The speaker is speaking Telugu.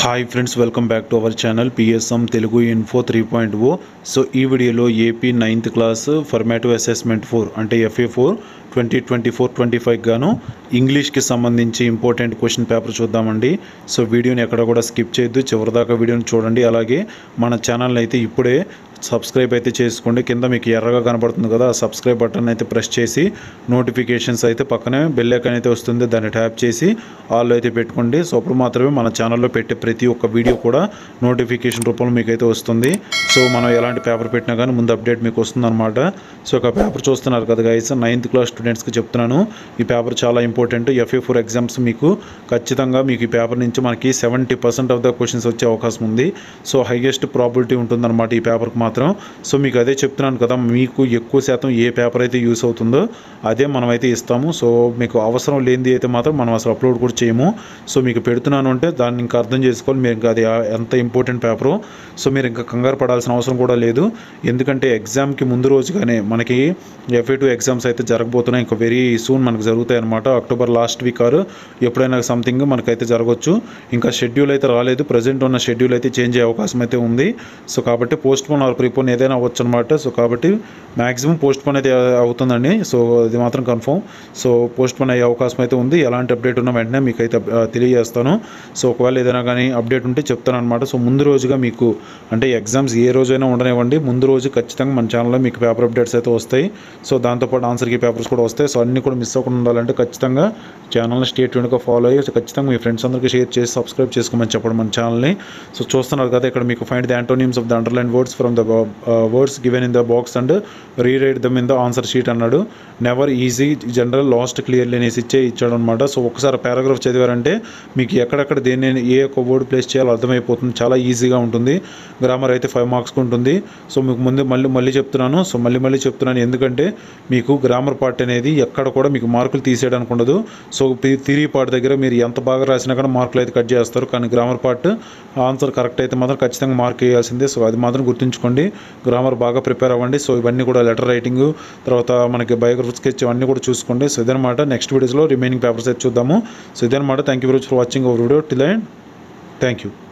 hi friends welcome back to our channel PSM Telugu info three point o so ఈ వీడియోలో AP ninth class formative assessment four అంటే FA four twenty twenty four twenty five గాను ఇంగ్లీష్కి సంబంధించి ఇంపార్టెంట్ క్వశ్చన్ పేపర్ చూద్దామండి సో వీడియోని ఎక్కడ కూడా స్కిప్ చేయొద్దు చివరిదాకా వీడియోని చూడండి అలాగే మన ఛానల్ని అయితే ఇప్పుడే సబ్స్క్రైబ్ అయితే చేసుకోండి కింద మీకు ఎర్రగా కనబడుతుంది కదా ఆ సబ్స్క్రైబ్ బటన్ అయితే ప్రెస్ చేసి నోటిఫికేషన్స్ అయితే పక్కనే బెల్ ఐకాన్ అయితే వస్తుంది దాన్ని ట్యాప్ చేసి ఆల్ అయితే పెట్టుకోండి సో అప్పుడు మాత్రమే మన ఛానల్లో పెట్టే ప్రతి ఒక్క వీడియో కూడా నోటిఫికేషన్ రూపంలో మీకు అయితే వస్తుంది సో మనం ఎలాంటి పేపర్ పెట్టినా కానీ ముందు అప్డేట్ మీకు వస్తుంది అనమాట సో ఒక పేపర్ చూస్తున్నారు కదా గైస్ నైన్త్ క్లాస్ స్టూడెంట్స్కి చెప్తున్నాను ఈ పేపర్ చాలా ఇంపార్టెంట్ ఎఫ్ఏ ఫోర్ ఎగ్జామ్స్ మీకు ఖచ్చితంగా మీకు ఈ పేపర్ నుంచి మనకి seventy percent of the questions వచ్చే అవకాశం ఉంది సో హైయెస్ట్ ప్రాబిలిటీ ఉంటుందన్నమాట ఈ పేపర్కి మాత్రం సో మీకు అదే చెప్తున్నాను కదా మీకు ఎక్కువ శాతం ఏ పేపర్ అయితే యూస్ అవుతుందో అదే మనం అయితే ఇస్తాము సో మీకు అవసరం లేనిది అయితే మాత్రం మనం అసలు అప్లోడ్ కూడా చేయము సో మీకు పెడుతున్నాను అంటే దాన్ని ఇంకా అర్థం చేసుకోవాలి మీరు ఇంకా అది ఆ- ఎంత ఇంపార్టెంట్ పేపరు సో మీరు ఇంకా కంగారు పడాల్సిన అవసరం కూడా లేదు ఎందుకంటే ఎగ్జామ్కి ముందు రోజుగానే మనకి ఎఫ్ఏ టూ ఎగ్జామ్స్ అయితే జరగబోతున్నాయి ఇంకా వెరీ సూన్ మనకు జరుగుతాయి అనమాట అక్టోబర్ లాస్ట్ వీక్ ఆర్ ఎప్పుడైనా సంథింగ్ మనకైతే జరగవచ్చు ఇంకా షెడ్యూల్ అయితే రాలేదు ప్రజెంట్ ఉన్న షెడ్యూల్ అయితే చేంజ్ అయ్యే అవకాశం అయితే ఉంది సో కాబట్టి పోస్ట్ పోన్ ఆర్ ప్రీపోన్ ఏదైనా అవ్వచ్చు అనమాట సో కాబట్టి మ్యాక్సిమం పోస్ట్ పోన్ అయితే అవుతుందండి సో అది మాత్రం కన్ఫర్మ్ సో పోస్ట్ పోన్ అయ్యే అవకాశం అయితే ఉంది ఎలాంటి అప్డేట్ ఉన్న వెంటనే మీకు అయితే ఆ, తెలియజేస్తాను సో ఒకవేళ ఏదైనా కానీ అప్డేట్ ఉంటే చెప్తాను అనమాట సో ముందు రోజుగా మీకు అంటే ఎగ్జామ్స్ ఏ రోజైనా ఉండనివ్వండి ముందు రోజు ఖచ్చితంగా మన ఛానల్లో మీకు పేపర్ అప్డేట్స్ అయితే వస్తాయి సో దాంతోపాటు ఆన్సర్కి పేపర్స్ కూడా వస్తాయి సో అన్నీ కూడా మిస్ అవ్వకుండా ఉండాలంటే ఖచ్చితంగా ఛానల్ని స్టేట్ ట్యూన్గా ఫాలో అయ్యి సో ఖచ్చితంగా మీ ఫ్రెండ్స్ అందరికీ షేర్ చేసి సబ్స్క్రైబ్ చేసుకోమని చెప్పడం మన ఛానల్ని సో చూస్తున్నారు కదా ఇక్కడ మీకు find the antonyms of the underline words from the words given in the box and rewrite them in the answer sheet అన్నాడు never easy general last clearly అనేసి ఇచ్చే ఇచ్చాడు అనమాట సో ఒకసారి పారాగ్రాఫ్ చదివారంటే మీకు ఎక్కడెక్కడ దేన్ని ఏ ఒక్క వర్డ్ ప్లేస్ చేయాలో అర్థమైపోతుంది చాలా ఈజీగా ఉంటుంది గ్రామర్ అయితే ఫైవ్ మార్క్స్కి ఉంటుంది సో మీకు ముందు మళ్ళీ మళ్ళీ చెప్తున్నాను సో మళ్ళీ మళ్ళీ చెప్తున్నాను ఎందుకంటే మీకు గ్రామర్ పార్ట్ అనేది ఎక్కడ కూడా మీకు మార్కులు తీసేయడానికి ఉండదు సో తిరిగి పార్ట్ దగ్గర మీరు ఎంత బాగా రాసినా కానీ మార్కులు అయితే కట్ చేస్తారు కానీ గ్రామర్ పార్ట్ ఆన్సర్ కరెక్ట్ అయితే మాత్రం ఖచ్చితంగా మార్క్ వేయాల్సిందే సో అది మాత్రం గుర్తుంచుకోండి గ్రామర్ బాగా ప్రిపేర్ అవ్వండి సో ఇవన్నీ కూడా లెటర్ రైటింగ్ తర్వాత మనకి బయోగ్రఫీ స్కెచ్ ఇవన్నీ కూడా చూసుకోండి సో ఇదనమాట నెక్స్ట్ వీడియోస్లో రిమైనింగ్ పేపర్స్ అయితే చూద్దాము సో ఇదనమాట thank you very much for watching our video till and thank you